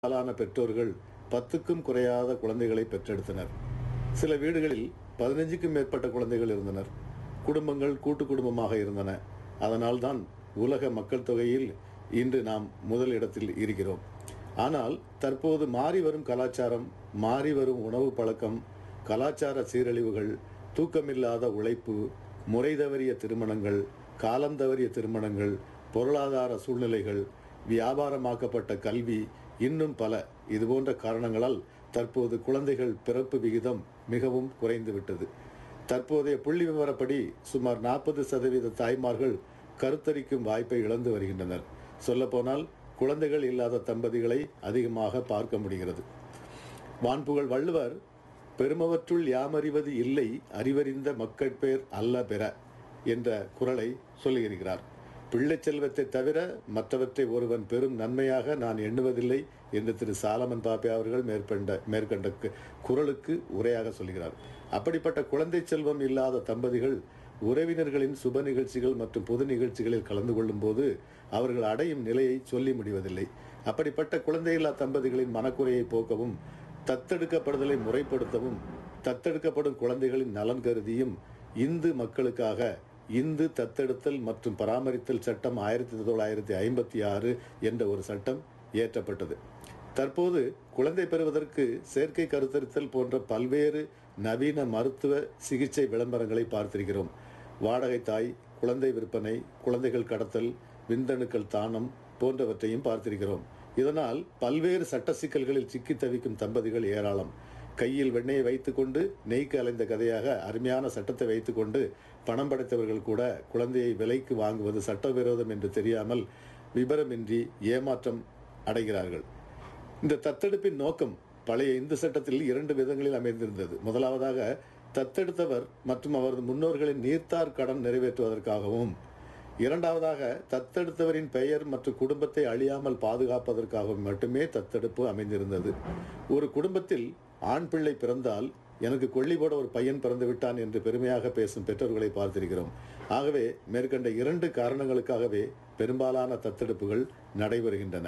பெரும்பாலான பெற்றோர்கள் பத்துக்கும் குறையாத குழந்தைகளை பெற்றெடுத்தனர் சில வீடுகளில் பதினஞ்சுக்கும் மேற்பட்ட குழந்தைகள் இருந்தனர் குடும்பங்கள் கூட்டு குடும்பமாக இருந்தன அதனால்தான் உலக மக்கள் தொகையில் இன்று நாம் முதல் இடத்தில் இருக்கிறோம் ஆனால் தற்போது மாறி வரும் கலாச்சாரம் மாறி வரும் உணவு பழக்கம் கலாச்சார சீரழிவுகள் தூக்கமில்லாத உழைப்பு முறை தவறிய திருமணங்கள் காலம் தவறிய திருமணங்கள் பொருளாதார சூழ்நிலைகள் வியாபாரமாக்கப்பட்ட கல்வி இன்னும் பல இதுபோன்ற காரணங்களால் தற்போது குழந்தைகள் பிறப்பு விகிதம் மிகவும் குறைந்துவிட்டது தற்போதைய புள்ளி விவரப்படி சுமார் நாற்பது சதவீத தாய்மார்கள் கருத்தரிக்கும் வாய்ப்பை இழந்து வருகின்றனர் சொல்லப்போனால் குழந்தைகள் இல்லாத தம்பதிகளை அதிகமாக பார்க்க முடிகிறது வான்புகழ் வள்ளுவர் பெருமவற்றுள் யாமறிவது இல்லை அறிவறிந்த மக்கட்பேர் அல்ல பெற என்ற குரலை சொல்லியிருக்கிறார் பிள்ளைச் செல்வத்தை தவிர மற்றவற்றை ஒருவன் பெரும் நன்மையாக நான் எண்ணுவதில்லை என்று திரு சாலமன் பாப்பே அவர்கள் மேற்கண்ட மேற்கண்ட கு- குரலுக்கு உரையாக சொல்கிறார் அப்படிப்பட்ட குழந்தை செல்வம் இல்லாத தம்பதிகள் உறவினர்களின் சுப நிகழ்ச்சிகள் மற்றும் பொது நிகழ்ச்சிகளில் கலந்து கொள்ளும் போது அவர்கள் அடையும் நிலையை சொல்லி முடிவதில்லை அப்படிப்பட்ட குழந்தையில்லா தம்பதிகளின் மனக்குறையை போக்கவும் தத்தெடுக்கப்படுதலை முறைப்படுத்தவும் தத்தெடுக்கப்படும் குழந்தைகளின் நலன் கருதியும் இந்து மக்களுக்காக இந்து தத்தெடுத்தல் மற்றும் பராமரித்தல் சட்டம் ஆயிரத்தி தொள்ளாயிரத்தி ஐம்பத்தி ஆறு என்ற ஒரு சட்டம் இயற்றப்பட்டது தற்போது குழந்தை பெறுவதற்கு செயற்கை கருத்தரித்தல் போன்ற பல்வேறு நவீன மருத்துவ சிகிச்சை விளம்பரங்களை பார்த்திருக்கிறோம் வாடகை தாய் குழந்தை விற்பனை குழந்தைகள் கடத்தல் விந்தணுக்கள் தானம் போன்றவற்றையும் பார்த்திருக்கிறோம் இதனால் பல்வேறு சட்ட சிக்கல்களில் சிக்கி தவிக்கும் தம்பதிகள் ஏராளம் கையில் வெண்ணெயை வைத்துக்கொண்டு நெய்க்கு அலைந்த கதையாக அருமையான சட்டத்தை வைத்துக்கொண்டு பணம் படைத்தவர்கள் கூட குழந்தையை விலைக்கு வாங்குவது சட்டவிரோதம் என்று தெரியாமல் விபரமின்றி ஏமாற்றம் அடைகிறார்கள் இந்த தத்தெடுப்பின் நோக்கம் பழைய இந்து சட்டத்தில் இரண்டு விதங்களில் அமைந்திருந்தது முதலாவதாக தத்தெடுத்தவர் மற்றும் அவரது முன்னோர்களின் நீர்த்தார் கடன் நிறைவேற்றுவதற்காகவும் இரண்டாவதாக தத்தெடுத்தவரின் பெயர் மற்றும் குடும்பத்தை அழியாமல் பாதுகாப்பதற்காகவும் மட்டுமே தத்தெடுப்பு அமைந்திருந்தது ஒரு குடும்பத்தில் ஆண் பிள்ளை பிறந்தால் எனக்கு கொள்ளி போட ஒரு பையன் பிறந்து விட்டான் என்று பெருமையாக பேசும் பெற்றோர்களை பார்த்திருக்கிறோம் ஆகவே மேற்கண்ட இரண்டு காரணங்களுக்காகவே பெரும்பாலான தத்தெடுப்புகள் நடைபெறுகின்றன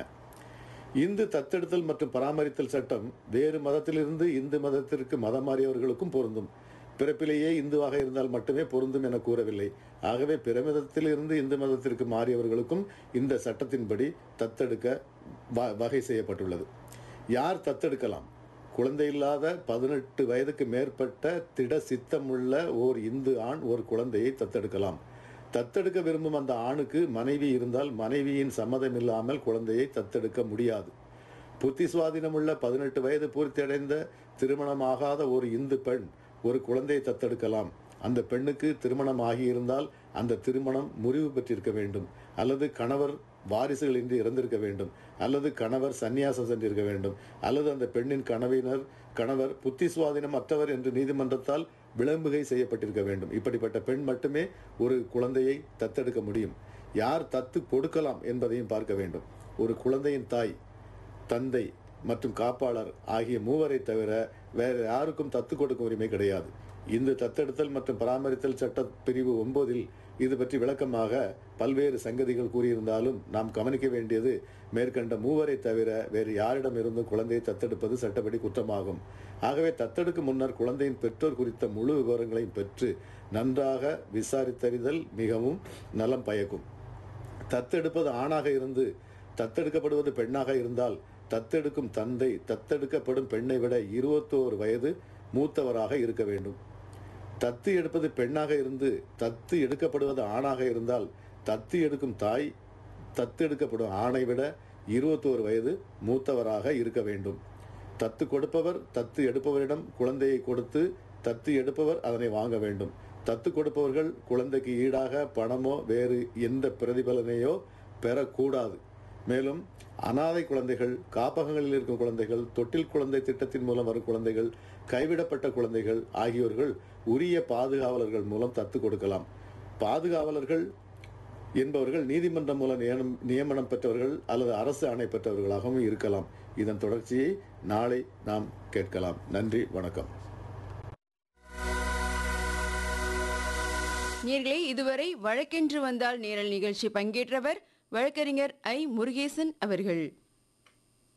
இந்து தத்தெடுத்தல் மற்றும் பராமரித்தல் சட்டம் வேறு மதத்திலிருந்து இந்து மதத்திற்கு மதம் மாறியவர்களுக்கும் பொருந்தும் பிறப்பிலேயே இந்துவாக இருந்தால் மட்டுமே பொருந்தும் என கூறவில்லை ஆகவே பிற மதத்திலிருந்து இந்து மதத்திற்கு மாறியவர்களுக்கும் இந்த சட்டத்தின்படி தத்தெடுக்க வ- வகை செய்யப்பட்டுள்ளது யார் தத்தெடுக்கலாம் குழந்தை இல்லாத பதினெட்டு வயதுக்கு மேற்பட்ட திட சித்தமுள்ள ஓர் இந்து ஆண் ஒரு குழந்தையை தத்தெடுக்கலாம் தத்தெடுக்க விரும்பும் அந்த ஆணுக்கு மனைவி இருந்தால் மனைவியின் சம்மதம் இல்லாமல் குழந்தையை தத்தெடுக்க முடியாது புத்தி சுவாதீனமுள்ள பதினெட்டு வயது பூர்த்தியடைந்த திருமணமாகாத ஒரு இந்து பெண் ஒரு குழந்தையை தத்தெடுக்கலாம் அந்த பெண்ணுக்கு திருமணம் ஆகியிருந்தால் அந்த திருமணம் முறிவு பெற்றிருக்க வேண்டும் அல்லது கணவர் வாரிசுகள் இன்றி இறந்திருக்க வேண்டும் அல்லது கணவர் சந்நியாசம் சென்றிருக்க வேண்டும் அல்லது அந்த பெண்ணின் கணவினர் கணவர் புத்தி சுவாதீனம் அற்றவர் என்று நீதிமன்றத்தால் விளம்புகை செய்யப்பட்டிருக்க வேண்டும் இப்படிப்பட்ட பெண் மட்டுமே ஒரு குழந்தையை தத்தெடுக்க முடியும் யார் தத்து கொடுக்கலாம் என்பதையும் பார்க்க வேண்டும் ஒரு குழந்தையின் தாய் தந்தை மற்றும் காப்பாளர் ஆகிய மூவரை தவிர வேறு யாருக்கும் தத்து கொடுக்கும் உரிமை கிடையாது இந்த தத்தெடுத்தல் மற்றும் பராமரித்தல் சட்ட பிரிவு ஒன்பதில் இது பற்றி விளக்கமாக பல்வேறு சங்கதிகள் கூறியிருந்தாலும் நாம் கவனிக்க வேண்டியது மேற்கண்ட மூவரை தவிர வேறு யாரிடமிருந்தும் குழந்தையை தத்தெடுப்பது சட்டப்படி குற்றமாகும் ஆகவே தத்தெடுக்கும் முன்னர் குழந்தையின் பெற்றோர் குறித்த முழு விவரங்களையும் பெற்று நன்றாக விசாரித்தறிதல் மிகவும் நலம் பயக்கும் தத்தெடுப்பது ஆணாக இருந்து தத்தெடுக்கப்படுவது பெண்ணாக இருந்தால் தத்தெடுக்கும் தந்தை தத்தெடுக்கப்படும் பெண்ணை விட இருபத்தோரு வயது மூத்தவராக இருக்க வேண்டும் தத்து எடுப்பது பெண்ணாக இருந்து தத்து எடுக்கப்படுவது ஆணாக இருந்தால் தத்து எடுக்கும் தாய் தத்து எடுக்கப்படும் ஆணை விட இருபத்தோரு வயது மூத்தவராக இருக்க வேண்டும் தத்து கொடுப்பவர் தத்து எடுப்பவரிடம் குழந்தையை கொடுத்து தத்து எடுப்பவர் அதனை வாங்க வேண்டும் தத்து கொடுப்பவர்கள் குழந்தைக்கு ஈடாக பணமோ வேறு எந்த பிரதிபலனையோ பெறக்கூடாது மேலும் அனாதை குழந்தைகள் காப்பகங்களில் இருக்கும் குழந்தைகள் தொட்டில் குழந்தை திட்டத்தின் மூலம் வரும் குழந்தைகள் கைவிடப்பட்ட குழந்தைகள் ஆகியோர்கள் உரிய பாதுகாவலர்கள் மூலம் தத்து கொடுக்கலாம் பாதுகாவலர்கள் என்பவர்கள் நீதிமன்றம் மூலம் நியமனம் நியமனம் பெற்றவர்கள் அல்லது அரசு ஆணை பெற்றவர்களாகவும் இருக்கலாம் இதன் தொடர்ச்சியை நாளை நாம் கேட்கலாம் நன்றி வணக்கம் நேர்களே இதுவரை வழக்கென்று வந்தால் நேரல் நிகழ்ச்சி பங்கேற்றவர் வழக்கறிஞர் ஐ முருகேசன் அவர்கள்